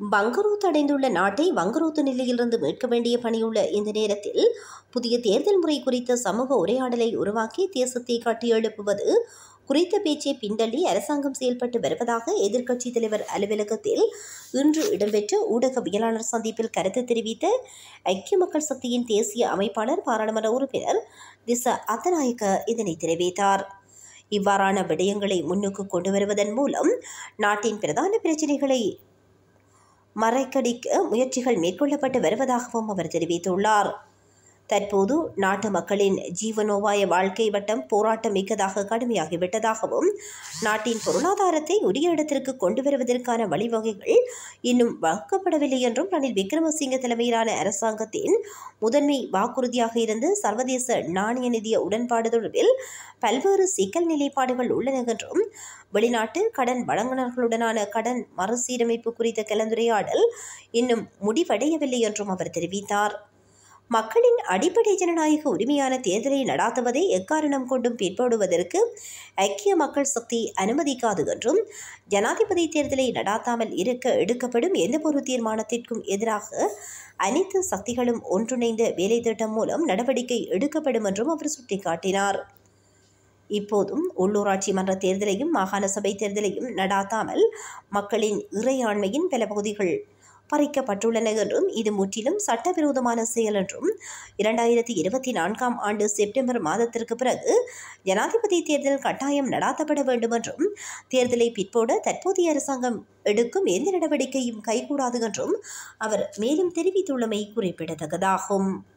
பங்கரோத்து அடைந்துள்ள நாட்டை வங்கரோத்து நிலையிலிருந்து மீட்க வேண்டிய பணியுள்ள இந்த நேரத்தில் புதிய தேர்தல் முறை குறித்த சமூக உரையாடலை உருவாக்கி தேசத்தை கட்டியெழுப்புவது குறித்த பேச்சை பின்தள்ளி அரசாங்கம் செயல்பட்டு வருவதாக எதிர்க்கட்சித் தலைவர் அலுவலகத்தில் இன்று இடம்பெற்ற ஊடகவியலாளர் சந்திப்பில் கருத்து தெரிவித்த ஐக்கிய மக்கள் சக்தியின் தேசிய அமைப்பாளர் பாராளுமன்ற உறுப்பினர் திச அத்தநாயக்க இதனை தெரிவித்தார் இவ்வாறான விடயங்களை முன்னுக்கு கொண்டு வருவதன் மூலம் நாட்டின் பிரதான பிரச்சினைகளை மறைக்கடிக்க முயற்சிகள் மேற்கொள்ளப்பட்டு வருவதாகவும் அவர் தெரிவித்துள்ளார் தற்போது நாட்டு மக்களின் ஜீவனோபாய வாழ்க்கை வட்டம் போராட்டம் மிக்கதாக கடுமையாகிவிட்டதாகவும் நாட்டின் பொருளாதாரத்தை உரிய இடத்திற்கு கொண்டு வருவதற்கான வழிவகைகள் இன்னும் வகுக்கப்படவில்லை என்றும் ரணில் விக்ரமசிங்க தலைமையிலான அரசாங்கத்தின் முதன்மை வாக்குறுதியாக இருந்த சர்வதேச நாணய நிதிய உடன்பாடு தொடர்பில் பல்வேறு சிக்கல் நிலைப்பாடுகள் உள்ளன என்றும் வெளிநாட்டு கடன் வழங்குநர்களுடனான கடன் மறுசீரமைப்பு குறித்த கலந்துரையாடல் இன்னும் முடிவடையவில்லை என்றும் அவர் தெரிவித்தார் மக்களின் அடிப்படை ஜனநாயக உரிமையான தேர்தலை நடாத்துவதை எக்காரணம் கொண்டும் பிற்படுவதற்கு ஐக்கிய மக்கள் சக்தி அனுமதிக்காது என்றும் ஜனாதிபதி தேர்தலை நடாத்தாமல் இருக்க எடுக்கப்படும் எந்தவொரு தீர்மானத்திற்கும் எதிராக அனைத்து சக்திகளும் ஒன்றிணைந்த வேலை திட்டம் மூலம் நடவடிக்கை எடுக்கப்படும் என்றும் அவர் சுட்டிக்காட்டினார் இப்போதும் உள்ளூராட்சி மன்ற தேர்தலையும் மாகாண சபை தேர்தலையும் நடாத்தாமல் மக்களின் இறையாண்மையின் பல பகுதிகள் பறிக்கப்பட்டுள்ளன என்றும் இது முற்றிலும் சட்டவிரோதமான செயல் என்றும் இரண்டாயிரத்தி இருபத்தி நான்காம் ஆண்டு செப்டம்பர் மாதத்திற்கு பிறகு ஜனாதிபதி தேர்தல் கட்டாயம் நடாத்தப்பட வேண்டும் என்றும் தேர்தலை பிற்போட தற்போதைய அரசாங்கம் எடுக்கும் எந்த நடவடிக்கையும் கைகூடாது என்றும் அவர் மேலும் தெரிவித்துள்ளமை குறிப்பிடத்தக்கதாகும்